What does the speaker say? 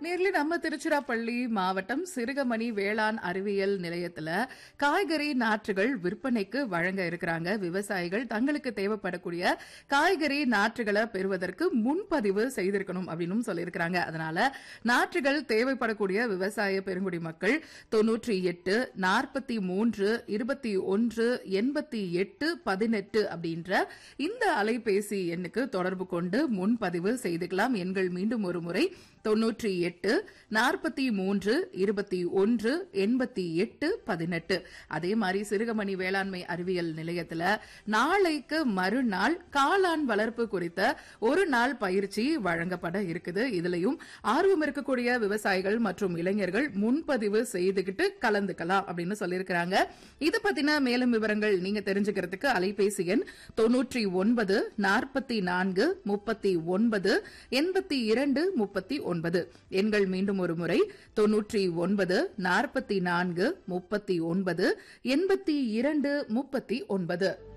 நேர்ல நம்ம திருச்சிராப்பள்ளி மாவட்டம் சிறுகமணி வேளாண் அறிவியல் நிலையத்துல காய்கறி நாற்றுகள் விற்பனைக்கு வழங்க இருக்கிறாங்க விவசாயிகள் தங்களுக்கு தேவைப்படக்கூடிய காய்கறி நாற்றுகளை பெறுவதற்கு முன்பதிவு செய்திருக்கணும் அப்படின்னு சொல்லியிருக்கிறாங்க அதனால நாற்றுகள் தேவைப்படக்கூடிய விவசாய பெருங்குடி மக்கள் தொன்னூற்றி எட்டு நாற்பத்தி மூன்று இருபத்தி ஒன்று எண்பத்தி எட்டு பதினெட்டு அப்படின்ற இந்த அலைபேசி எண்ணுக்கு தொடர்பு கொண்டு முன்பதிவு செய்துக்கலாம் எண்கள் மீண்டும் ஒரு முறை தொன்னூற்றி எட்டு நாற்பத்தி மூன்று இருபத்தி ஒன்று எண்பத்தி எட்டு பதினெட்டு அதே மாதிரி சிறுகமணி வேளாண்மை அறிவியல் நிலையத்துல நாளைக்கு மறுநாள் காளான் வளர்ப்பு குறித்த ஒரு நாள் பயிற்சி வழங்கப்பட இருக்குது இதுலயும் ஆர்வம் இருக்கக்கூடிய விவசாயிகள் மற்றும் இளைஞர்கள் முன்பதிவு செய்துகிட்டு கலந்துக்கலாம் அப்படின்னு சொல்லியிருக்கிறாங்க இது பத்தின மேலும் விவரங்கள் நீங்க தெரிஞ்சுக்கிறதுக்கு அலைபேசி எண் தொன்னூற்றி ஒன்பது நாற்பத்தி நான்கு முப்பத்தி ஒன்பது எண்பத்தி இரண்டு முப்பத்தி ஒன்பது எண்கள் மீண்டும் ஒரு முறை தொன்னூற்றி ஒன்பது நாற்பத்தி நான்கு முப்பத்தி ஒன்பது எண்பத்தி இரண்டு முப்பத்தி ஒன்பது